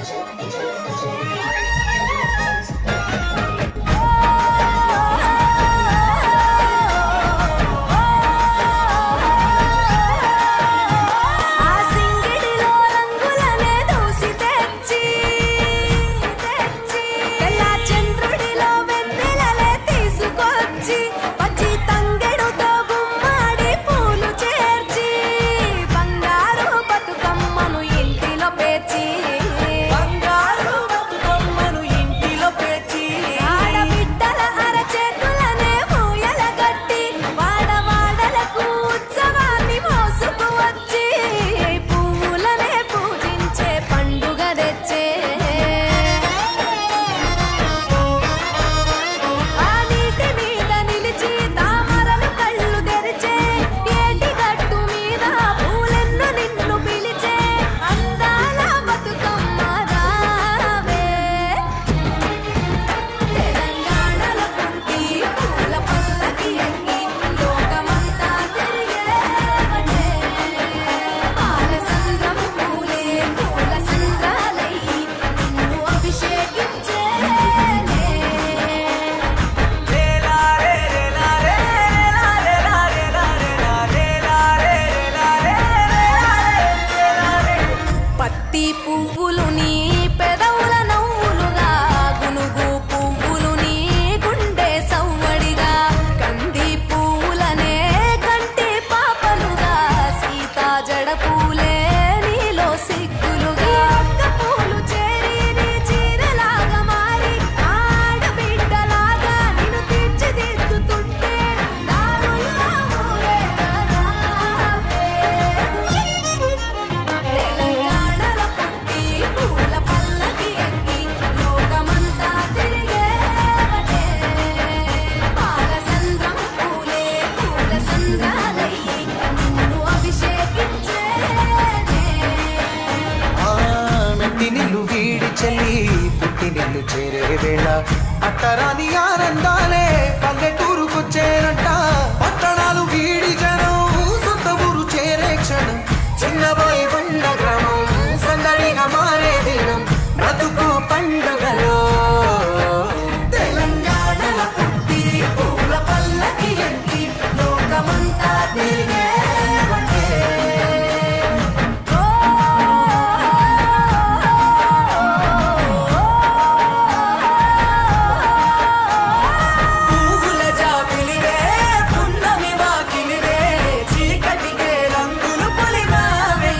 ఆ సింగిడిలో రంగులనే దూసి తెచ్చి తెచ్చి తెల్ల చంద్రుడిలో వెన్నెలలే తీసుకొచ్చి పచ్చి తంగెడుతో గుమ్మాడి పూలు చేర్చి బంగారు బతుకమ్మను ఇంటిలో పేర్చి బంగారు బతుకమ్మను ఇంటిలో పేర్చి ఆడబిడ్డల అరచేతులనే మూయల గట్టి వాడవాడలకు ఉత్సవాన్ని మోసుకు వచ్చి పువ్వులనే పూజించే పండుగ తెచ్చే ఆ నీటి మీద నిలిచి తామరలు కళ్ళు తెరిచే ఏటి గట్టు మీద పూలెన్ను నిన్ను పిలిచే అందాల బతుకమ్మ రావే తెలంగాణలో పుట్టి పూల పల్లకి ఎక్కి లోకమంతా తిరిగేవటే పాల సంద్రం పూలే పూల సంద్రాలయ్యి నిన్ను అభిషేకించేనే రేలారే రేలారే రేలారే రేలారే రేలారే రేలారే పత్తి పువ్వులు నీ పెదవుల నవ్వులుగా గునుగు పువ్వులు నీ గుండె సవ్వడిగా కంది పువ్వులనే కంటి పాపలుగా సీతా జడ పూలే నీలో సిగ్గులుగా ఒక్క పూలు చేరి నీ చీరలాగా మారి ఆడబిడ్డలాగా నిన్ను తీర్చిదిద్దుతుంటే దారుల్లో తెలంగాణలో పుట్టి పూల పల్లకి ఎక్కి లోకమంతా తిరిగేవటే పాల సంద్రం పూలే పూల సంద్రాలయ్యి నిన్ను అభిషేకించేనే ఆ మెట్టి నిల్లు వీడి చెల్లి పుట్టి నిల్లు చేరే వేళ అట్టరాని ఆనందాలే పల్లెటూరుకొచ్చేనంట పట్టణాలు వీడి జనం సొంత ఊరు చేరే క్షణం చిన్నబోయి బండ గ్రామం సందడిగా మారే దినం బ్రతుకు పండుగలో తెలంగాణలో పుట్టి పూల పల్లకి ఎక్కి లోకమంతా తిరిగేవటే పువ్వుల జాబిలివే పున్నమి వాకిలివే చీకటికే రంగులు పొలిమావే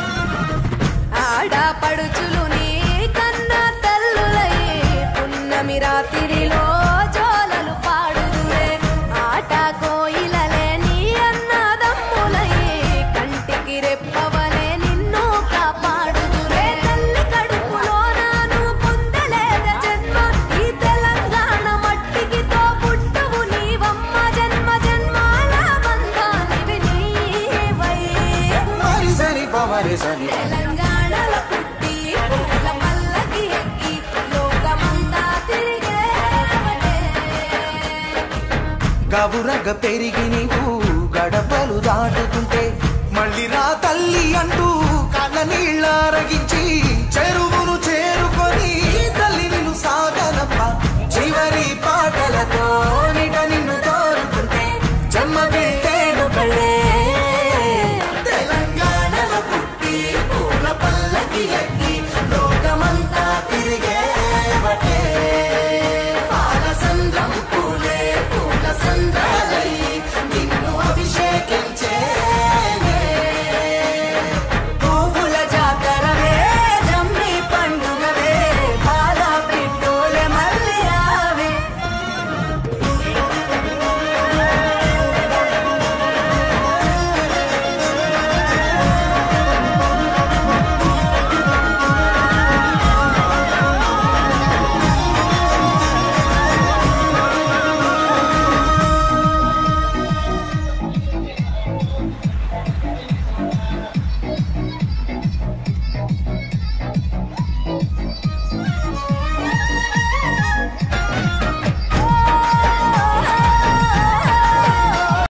ఆడపడుచులు నీ కన్న తల్లులై పున్నమి రాత్రిలో జోలలు పాడుదురే ఆట కోయిలలే నీ అన్నదమ్ములై కంటికి రెప్పవలే నిన్ను కాపాడుదురే తల్లి కడుపులో నాను పొందలేద జన్మ ఈ తెలంగాణ మట్టికి తో పుట్టువు నీవమ్మ జన్మ జన్మాల బంధానివి నీవై మరి సరి పవరి సరి తెలంగాణలో పుట్టి పూల పల్లకి ఎక్కి లోకమంతా తిరిగేవటే గవురగ పెరిగి నీవు గడపలు దాటుతుంటే మళ్ళీ రా తల్లి అంటూ కళ్ళ నీళ్ళ రగించి చెరు